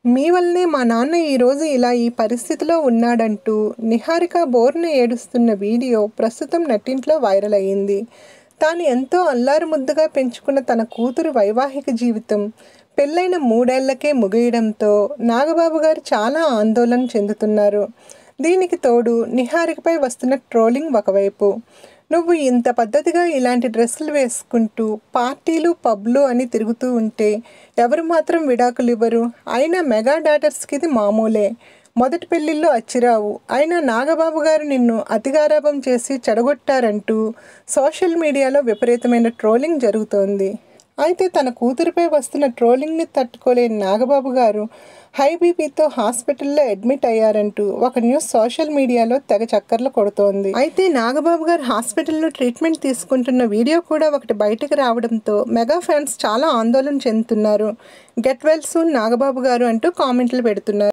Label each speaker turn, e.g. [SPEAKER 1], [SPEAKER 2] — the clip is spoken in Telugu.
[SPEAKER 1] మీ వల్లనే మా నాన్న ఈరోజు ఇలా ఈ పరిస్థితిలో ఉన్నాడంటూ నిహారిక బోర్న ఏడుస్తున్న వీడియో ప్రస్తుతం నెట్టింట్లో వైరల్ అయ్యింది తాను ఎంతో అల్లారు ముద్దుగా పెంచుకున్న తన కూతురు వైవాహిక జీవితం పెళ్ళైన మూడేళ్లకే ముగియడంతో నాగబాబు గారు చాలా ఆందోళన చెందుతున్నారు దీనికి తోడు నిహారికపై వస్తున్న ట్రోలింగ్ ఒకవైపు నువ్వు ఇంత పద్ధతిగా ఇలాంటి డ్రెస్సులు వేసుకుంటూ పార్టీలు పబ్లు అని తిరుగుతూ ఉంటే ఎవరు మాత్రం విడాకులు ఇవ్వరు అయినా మెగా డాటర్స్కి ఇది మామూలే మొదటి పెళ్లిల్లో అచ్చిరావు అయినా నాగబాబు గారు నిన్ను అతిగారాభం చేసి చెడగొట్టారంటూ సోషల్ మీడియాలో విపరీతమైన ట్రోలింగ్ జరుగుతోంది అయితే తన కూతురిపై వస్తున్న ట్రోలింగ్ని తట్టుకోలేని నాగబాబు గారు హై బీపీతో హాస్పిటల్లో అడ్మిట్ అయ్యారంటూ ఒక న్యూస్ సోషల్ మీడియాలో తెగ చక్కర్లు కొడుతోంది అయితే నాగబాబు గారు హాస్పిటల్లో ట్రీట్మెంట్ తీసుకుంటున్న వీడియో కూడా ఒకటి బయటకు రావడంతో మెగా ఫ్యాన్స్ చాలా ఆందోళన చెందుతున్నారు గెట్ వెల్ సూన్ నాగబాబు గారు అంటూ కామెంట్లు పెడుతున్నారు